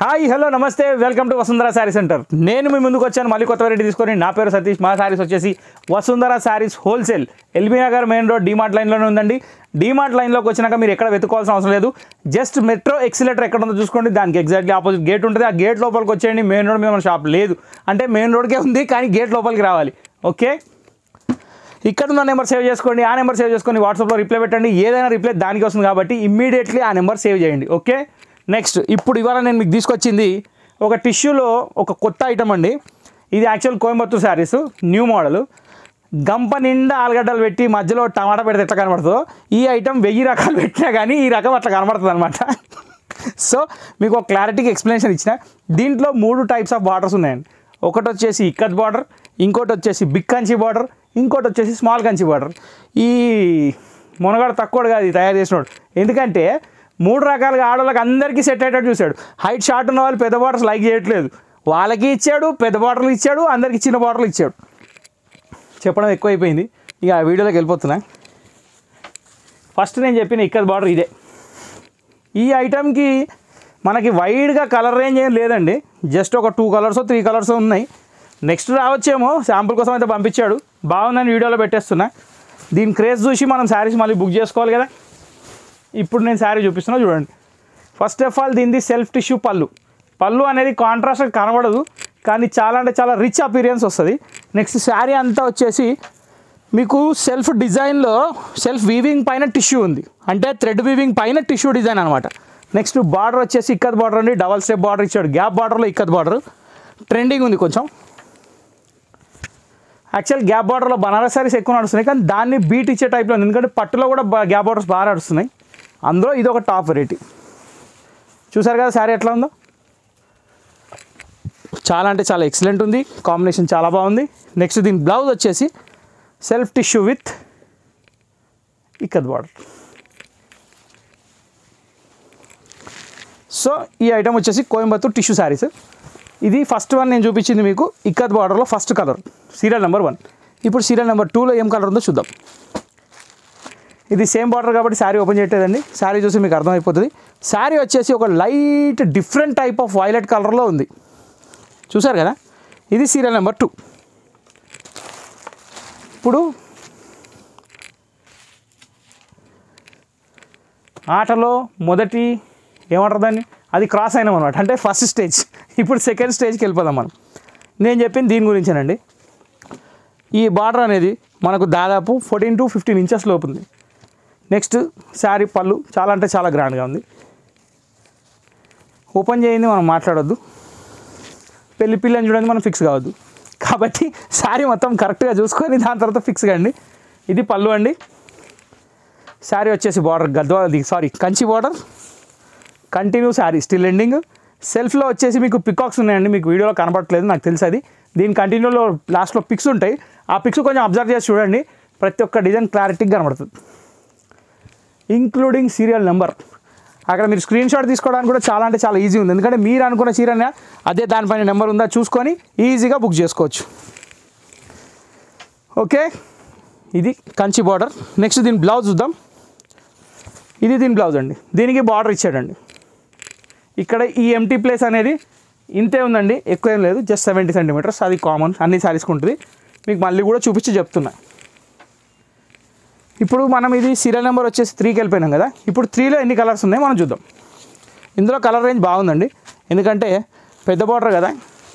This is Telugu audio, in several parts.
హాయ్ హలో నమస్తే welcome to Vasundhara sari centre నేను మీ ముందుకు వచ్చాను మళ్ళీ కొత్త వెరైటీ తీసుకొని నా పేరు సతీష్ మా శారీస్ వచ్చేసి Vasundhara saris wholesale LB Nagar main road DMart లైన్లోనే ఉందండి డీమార్ట్ లైన్లోకి వచ్చినాక మీరు ఎక్కడ వెతుకోవాల్సిన అవసరం లేదు జస్ట్ మెట్రో ఎక్సిలేటర్ ఎక్కడ ఉందో చూసుకోండి దానికి ఎగ్జాక్ట్లీ ఆపోజిట్ గేట్ ఉంటుంది ఆ గేట్ లోపలికి వచ్చేయండి మెయిన్ రోడ్ మీద మన షాప్ లేదు అంటే మెయిన్ రోడ్కే ఉంది కానీ గేట్ లోపలికి రావాలి ఓకే ఇక్కడ ఉన్న నెంబర్ సేవ్ చేసుకోండి ఆ నెంబర్ సేవ్ చేసుకొని వాట్సాప్లో రిప్లై పెట్టండి ఏదైనా రిప్లై దానికి వస్తుంది కాబట్టి ఇమ్మీడియట్లీ ఆ నెంబర్ సేవ్ చేయండి ఓకే నెక్స్ట్ ఇప్పుడు ఇవాళ నేను మీకు తీసుకొచ్చింది ఒక టిష్యూలో ఒక కొత్త ఐటమ్ అండి ఇది actual Coimbatore saris new model గంప నిండా ఆలుగడ్డలు పెట్టి మధ్యలో టమాటా పెడితే ఎట్లా కనబడుతుందో ఈ ఐటమ్ వెయ్యి రకాలు పెట్టినా కానీ ఈ రకం అట్లా కనబడుతుంది అనమాట సో మీకు ఒక క్లారిటీకి ఎక్స్ప్లెనేషన్ ఇచ్చిన దీంట్లో మూడు టైప్స్ ఆఫ్ బార్డర్స్ ఉన్నాయండి ఒకటి వచ్చేసి ఇక్కత్ బార్డర్ ఇంకోటి వచ్చేసి బిగ్ కంచి బార్డర్ ఇంకోటి వచ్చేసి స్మాల్ కంచి బార్డర్ ఈ మునగాడు తక్కువడు కాదు ఇది తయారు చేసినోడు ఎందుకంటే మూడు రకాలుగా ఆడవాళ్ళకి అందరికీ సెట్ అయ్యేటట్టు చూశాడు హైట్ షార్ట్ ఉన్న వాళ్ళు పెద్ద బార్డర్స్ లైక్ చేయట్లేదు వాళ్ళకి ఇచ్చాడు పెద్ద బార్డర్లు ఇచ్చాడు అందరికీ చిన్న బార్డర్లు ఇచ్చాడు చెప్పడం ఎక్కువైపోయింది ఇక ఆ వీడియోలోకి వెళ్ళిపోతున్నా ఫస్ట్ నేను చెప్పిన ఇక్కత్ బార్డర్ ఇదే ఈ ఐటమ్కి మనకి వైడ్గా కలర్ రేంజ్ ఏం లేదండి జస్ట్ ఒక టూ కలర్స్ త్రీ కలర్స్ ఉన్నాయి నెక్స్ట్ రావచ్చేమో శాంపుల్ కోసం అయితే పంపించాడు బాగుందని వీడియోలో పెట్టేస్తున్నా దీని క్రేజ్ చూసి మనం శారీస్ మళ్ళీ బుక్ చేసుకోవాలి కదా ఇప్పుడు నేను శారీ చూపిస్తున్నా చూడండి ఫస్ట్ ఆఫ్ ఆల్ దీనిది సెల్ఫ్ టిష్యూ పళ్ళు పళ్ళు అనేది కాంట్రాస్ట్ కనబడదు కానీ చాలా అంటే చాలా రిచ్ అపీరియన్స్ వస్తుంది నెక్స్ట్ శారీ అంతా వచ్చేసి మీకు సెల్ఫ్ డిజైన్లో సెల్ఫ్ వీవింగ్ పైన టిష్యూ ఉంది అంటే థ్రెడ్ వీవింగ్ పైన టిష్యూ డిజైన్ అనమాట నెక్స్ట్ బార్డర్ వచ్చేసి ఇక్కత్ బార్డర్ అండి డబల్ స్టెప్ బార్డర్ ఇచ్చాడు గ్యాప్ బార్డర్లో ఇక్కత్ బార్డర్ ట్రెండింగ్ ఉంది కొంచెం యాక్చువల్ గ్యాప్ బార్డర్లో బనారస్ సారీస్ ఎక్కువ నడుస్తున్నాయి కానీ దాన్ని బీట్ ఇచ్చే టైప్లో ఉంది ఎందుకంటే పట్టులో కూడా బా- గ్యాప్ బార్డర్స్ బాగా నడుస్తున్నాయి అందులో ఇది ఒక టాప్ వెరైటీ చూసారు కదా శారీ ఎట్లా ఉందో చాలా అంటే చాలా ఎక్సలెంట్ ఉంది కాంబినేషన్ చాలా బాగుంది నెక్స్ట్ దీని బ్లౌజ్ వచ్చేసి self tissue with ikat border so ఈ ఐటమ్ వచ్చేసి కోయంబత్తూర్ టిష్యూ శారీస్ ఇది ఫస్ట్ వన్ నేను చూపించింది మీకు ఇక్కత్ బార్డర్లో first colour serial number one ఇప్పుడు సీరియల్ నెంబర్ టూలో ఏం కలర్ ఉందో చూద్దాం ఇది సేమ్ బార్డర్ కాబట్టి శారీ ఓపెన్ చేయట్లేదండి శారీ చూసి మీకు అర్థమైపోతుంది శారీ వచ్చేసి ఒక light different type of violet కలర్లో ఉంది చూసారు కదా ఇది సీరియల్ నెంబర్ టూ ఇప్పుడు ఆటలో మొదటి ఏమంటారు దాన్ని అది క్రాస్ అయినాం అనమాట అంటే ఫస్ట్ స్టేజ్ ఇప్పుడు సెకండ్ స్టేజ్కి వెళ్ళిపోదాం మనం నేను చెప్పింది దీని గురించేనండి ఈ బార్డర్ అనేది మనకు దాదాపు ఫోర్టీన్ టు ఫిఫ్టీన్ ఇంచెస్ లోపు ఉంది నెక్స్ట్ శారీ పళ్ళు చాలా అంటే చాలా గ్రాండ్గా ఉంది ఓపెన్ చేయింది మనం మాట్లాడొద్దు పెళ్లి పిల్లని చూడండి మనం ఫిక్స్ కావద్దు కాబట్టి శారీ మొత్తం కరెక్ట్గా చూసుకొని దాని తర్వాత ఫిక్స్ కండి ఇది పళ్ళు అండి శారీ వచ్చేసి బార్డర్ గద్వాలది sorry Kanchi border continue sari still ending సెల్ఫ్లో వచ్చేసి మీకు పికాక్స్ ఉన్నాయండి మీకు వీడియోలో కనపడట్లేదు నాకు తెలుసు అది దీని కంటిన్యూలో లాస్ట్లో పిక్స్ ఉంటాయి ఆ పిక్స్ కొంచెం అబ్జర్వ్ చేసి చూడండి ప్రతి ఒక్క డిజైన్ క్లారిటీగా కనబడుతుంది ఇంక్లూడింగ్ సీరియల్ నెంబర్ అక్కడ మీరు స్క్రీన్ షాట్ తీసుకోవడానికి కూడా చాలా అంటే చాలా ఈజీ ఉంది ఎందుకంటే మీరు అనుకున్న చీరనే అదే దానిపైన నెంబర్ ఉందా చూసుకొని ఈజీగా బుక్ చేసుకోవచ్చు ఓకే ఇది కంచి బార్డర్ నెక్స్ట్ దీని బ్లౌజ్ చూద్దాం ఇది దీని బ్లౌజ్ అండి దీనికి బార్డర్ ఇచ్చాడండి ఇక్కడ ఈ ఎంటీ ప్లేస్ అనేది ఇంతే ఉందండి ఎక్కువ ఏం లేదు జస్ట్ సెవెంటీ సెంటీమీటర్స్ అది కామన్ అన్ని శారీస్కి ఉంటుంది మీకు మళ్ళీ కూడా చూపించి చెప్తున్నా ఇప్పుడు మనం ఇది సీరియల్ నెంబర్ వచ్చేసి త్రీకి వెళ్ళిపోయినాం కదా ఇప్పుడు త్రీలో ఎన్ని కలర్స్ ఉన్నాయి మనం చూద్దాం ఇందులో కలర్ రేంజ్ బాగుందండి ఎందుకంటే పెద్ద బార్డర్ కదా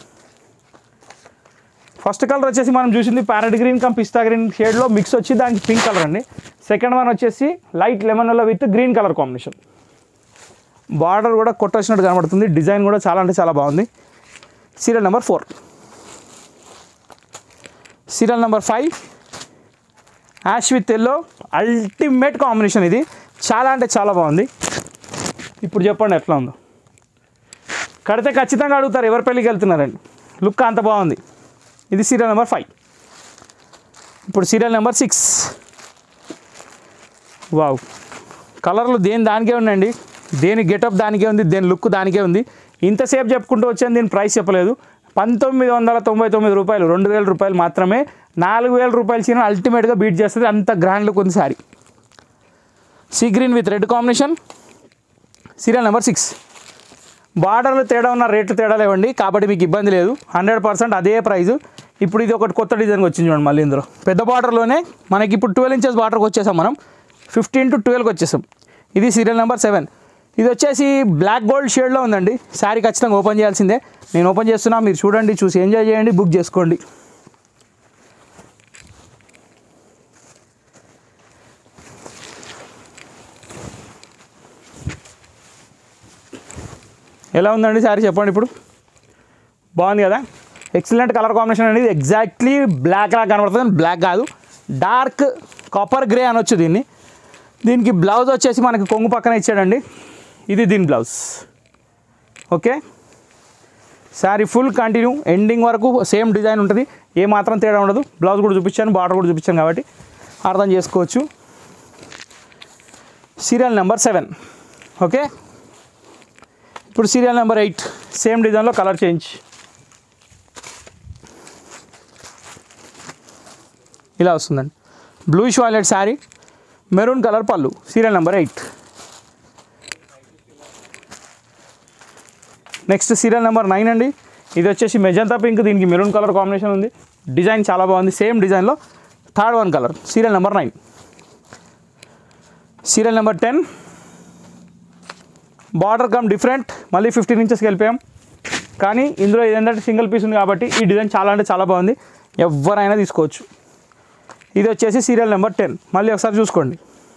ఫస్ట్ కలర్ వచ్చేసి మనం చూసింది parrot green come pista green షేడ్లో మిక్స్ వచ్చి దానికి పింక్ కలర్ అండి సెకండ్ వన్ వచ్చేసి light lemon with green colour combination border కూడా కొట్టొచ్చినట్టు కనబడుతుంది డిజైన్ కూడా చాలా అంటే చాలా బాగుంది serial number four serial number five ash with yellow ultimate combination ఇది చాలా అంటే చాలా బాగుంది ఇప్పుడు చెప్పండి ఎట్లా ఉందో కడితే ఖచ్చితంగా అడుగుతారు ఎవరి పెళ్ళికి వెళ్తున్నారండి లుక్ అంత బాగుంది ఇది సీరియల్ నెంబర్ ఫైవ్ ఇప్పుడు సీరియల్ నెంబర్ సిక్స్ వావ్ కలర్లు దేని దానికే ఉన్నాయండి దేని గెటప్ దానికే ఉంది దేని లుక్ దానికే ఉంది ఇంతసేపు చెప్పుకుంటూ వచ్చాను దీని ప్రైస్ చెప్పలేదు పంతొమ్మిది వందల తొంభై తొమ్మిది రూపాయలు రెండు వేల రూపాయలు మాత్రమే నాలుగు వేల రూపాయలు చీర అల్టిమేట్గా బీట్ చేస్తుంది అంత గ్రాండ్ లుక్ ఉంది sorry sea green with red combination serial number six బార్డర్లు తేడా ఉన్న రేట్లు తేడా లేవండి కాబట్టి మీకు ఇబ్బంది లేదు హండ్రెడ్ పర్సెంట్ అదే ప్రైస్ ఇప్పుడు ఇది ఒకటి కొత్త డిజైన్ వచ్చింది చూడండి మళ్ళీ ఇందులో పెద్ద బార్డర్లోనే మనకి ఇప్పుడు ట్వెల్వ్ ఇంచెస్ బార్డర్కి వచ్చేసాం మనం ఫిఫ్టీన్ టు ట్వెల్వ్కి వచ్చేసాం ఇది సీరియల్ నెంబర్ సెవెన్ ఇది వచ్చేసి బ్లాక్ గోల్డ్ షేడ్లో ఉందండి శారీ ఖచ్చితంగా ఓపెన్ చేయాల్సిందే నేను ఓపెన్ చేస్తున్నా మీరు చూడండి చూసి ఎంజాయ్ చేయండి బుక్ చేసుకోండి ఎలా ఉందండి శారీ చెప్పండి ఇప్పుడు బాగుంది కదా ఎక్సలెంట్ కలర్ కాంబినేషన్ అనేది ఎగ్జాక్ట్లీ బ్లాక్ లా కనబడుతుంది బ్లాక్ కాదు డార్క్ కాపర్ గ్రే అనొచ్చు దీన్ని దీనికి బ్లౌజ్ వచ్చేసి మనకి కొంగు పక్కన ఇచ్చాడండి ఇది దీని blouse okay sari full continue ending వరకు సేమ్ డిజైన్ ఉంటుంది ఏ మాత్రం తేడా ఉండదు బ్లౌజ్ కూడా చూపించాను బార్డర్ కూడా చూపించాను కాబట్టి అర్థం చేసుకోవచ్చు సీరియల్ నెంబర్ సెవెన్ ఓకే ఇప్పుడు సీరియల్ నెంబర్ ఎయిట్ సేమ్ డిజైన్లో కలర్ చేంజ్ ఇలా వస్తుందండి bluish violet sari maroon colour పళ్ళు serial number eight next serial number nine అండి ఇది వచ్చేసి మెజంతా పింక్ దీనికి మెరూన్ కలర్ కాంబినేషన్ ఉంది డిజైన్ చాలా బాగుంది సేమ్ డిజైన్లో third one colour serial number nine serial number ten border come different మళ్ళీ ఫిఫ్టీన్ ఇంచెస్కి వెళ్ళిపోయాం కానీ ఇందులో ఏంటంటే సింగిల్ పీస్ ఉంది కాబట్టి ఈ డిజైన్ చాలా అంటే చాలా బాగుంది ఎవరైనా తీసుకోవచ్చు ఇది వచ్చేసి సీరియల్ నెంబర్ టెన్ మళ్ళీ ఒకసారి చూసుకోండి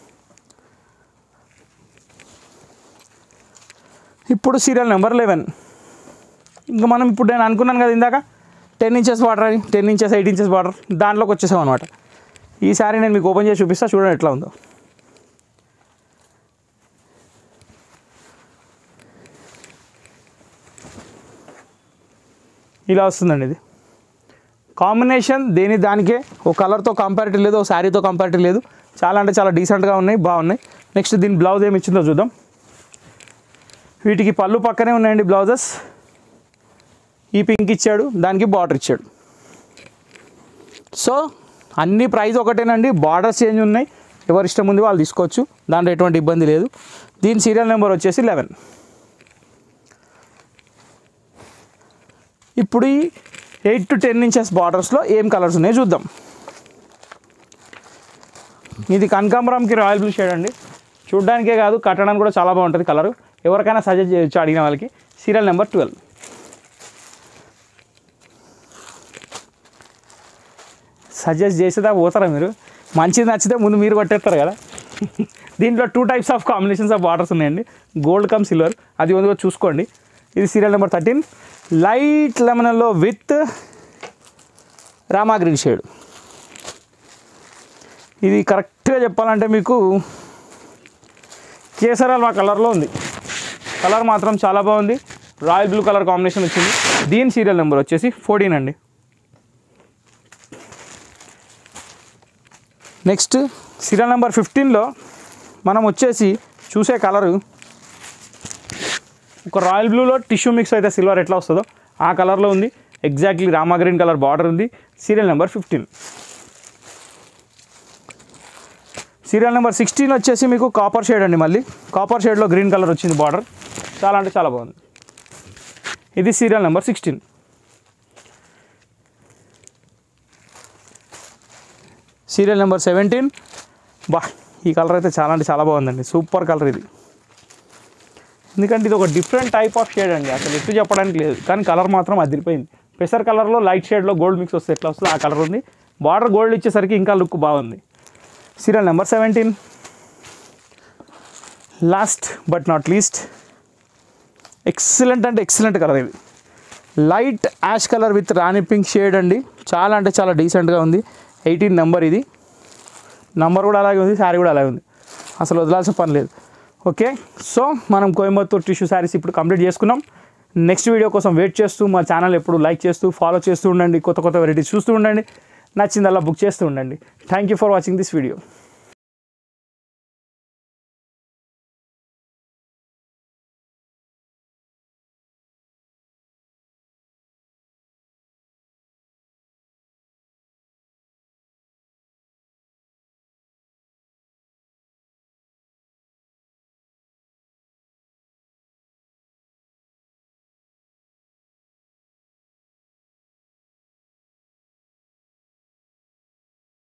ఇప్పుడు సీరియల్ నెంబర్ లెవెన్ ఇంకా మనం ఇప్పుడు నేను అనుకున్నాను కదా ఇందాక టెన్ ఇంచెస్ బార్డర్ అని ten inches eight inches border దాంట్లోకి వచ్చేసాం అనమాట ఈ సారీ నేను మీకు ఓపెన్ చేసి చూపిస్తా చూడండి ఎట్లా ఉందో ఇలా వస్తుందండి ఇది కాంబినేషన్ దేని దానికే ఓ కలర్తో కంపారిటివ్ లేదు ఓ శారీతో కంపారిటివ్ లేదు చాలా అంటే చాలా డీసెంట్గా ఉన్నాయి బాగున్నాయి నెక్స్ట్ దీని బ్లౌజ్ ఏమి ఇచ్చిందో చూద్దాం వీటికి పళ్ళు పక్కనే ఉన్నాయండి బ్లౌజెస్ ఈ పింక్ ఇచ్చాడు దానికి బార్డర్ ఇచ్చాడు సో అన్ని ప్రైస్ ఒకటేనండి బార్డర్స్ చేంజ్ ఉన్నాయి ఎవరి ఇష్టం ఉంది వాళ్ళు తీసుకోవచ్చు దాంట్లో ఎటువంటి ఇబ్బంది లేదు దీని సీరియల్ నెంబర్ వచ్చేసి లెవెన్ ఇప్పుడు ఈ ఎయిట్ టు టెన్ ఇంచెస్ బార్డర్స్లో ఏం కలర్స్ ఉన్నాయో చూద్దాం ఇది కనకాంబరంకి రాయల్ బ్లూ షేడ్ అండి చూడడానికే కాదు కట్టడానికి కూడా చాలా బాగుంటుంది కలర్ ఎవరికైనా సజెస్ట్ చేయొచ్చు అడిగిన వాళ్ళకి సీరియల్ నెంబర్ ట్వెల్వ్ సజెస్ట్ చేసేదా పోతారా మీరు మంచిది నచ్చితే ముందు మీరు కొట్టేస్తారు కదా దీంట్లో two types of combinations of waters ఉన్నాయండి గోల్డ్ కమ్ సిల్వర్ అది ఉందో చూసుకోండి ఇది సీరియల్ నెంబర్ థర్టీన్ లైట్ లెమన్లో విత్ రామా గ్రీన్ షేడ్ ఇది కరెక్ట్గా చెప్పాలంటే మీకు కేసరాల్ మా కలర్లో ఉంది కలర్ మాత్రం చాలా బాగుంది రాయల్ బ్లూ కలర్ కాంబినేషన్ వచ్చింది దీని సీరియల్ నెంబర్ వచ్చేసి ఫోర్టీన్ అండి నెక్స్ట్ సీరియల్ నెంబర్ ఫిఫ్టీన్లో మనం వచ్చేసి చూసే కలరు ఒక రాయల్ బ్లూలో టిష్యూ మిక్స్ అయితే సిల్వర్ ఎట్లా వస్తుందో ఆ కలర్లో ఉంది exactly Rama green colour border ఉంది serial number fifteen serial number sixteen వచ్చేసి మీకు కాపర్ షేడ్ అండి మళ్ళీ కాపర్ షేడ్లో గ్రీన్ కలర్ వచ్చింది బార్డర్ చాలా అంటే చాలా బాగుంది ఇది serial number sixteen serial number seventeen బా ఈ కలర్ అయితే చాలా అంటే చాలా బాగుందండి సూపర్ కలర్ ఇది ఎందుకంటే ఇది ఒక డిఫరెంట్ టైప్ ఆఫ్ షేడ్ అండి అసలు ఎత్తు చెప్పడానికి లేదు కానీ కలర్ మాత్రం అదిరిపోయింది పెసర్ కలర్లో లైట్ షేడ్లో గోల్డ్ మిక్స్ వస్తే ఎట్లా వస్తుంది ఆ కలర్ ఉంది బార్డర్ గోల్డ్ ఇచ్చేసరికి ఇంకా లుక్ బాగుంది serial number seventeen last but not least excellent అంటే ఎక్సలెంట్ కలర్ ఇది light ash colour with rani pink shade అండి చాలా అంటే చాలా డీసెంట్గా ఉంది ఎయిటీన్ నెంబర్ ఇది నంబర్ కూడా అలాగే ఉంది శారీ కూడా అలాగే ఉంది అసలు వదలాల్సిన పని లేదు ఓకే సో మనం కోయంబత్తూర్ టిష్యూ శారీస్ ఇప్పుడు కంప్లీట్ చేసుకున్నాం నెక్స్ట్ వీడియో కోసం వెయిట్ చేస్తూ మా ఛానల్ ఎప్పుడు లైక్ చేస్తూ ఫాలో చేస్తూ ఉండండి కొత్త కొత్త వెరైటీస్ చూస్తూ ఉండండి నచ్చిందల్లా బుక్ చేస్తూ ఉండండి thank you for watching this video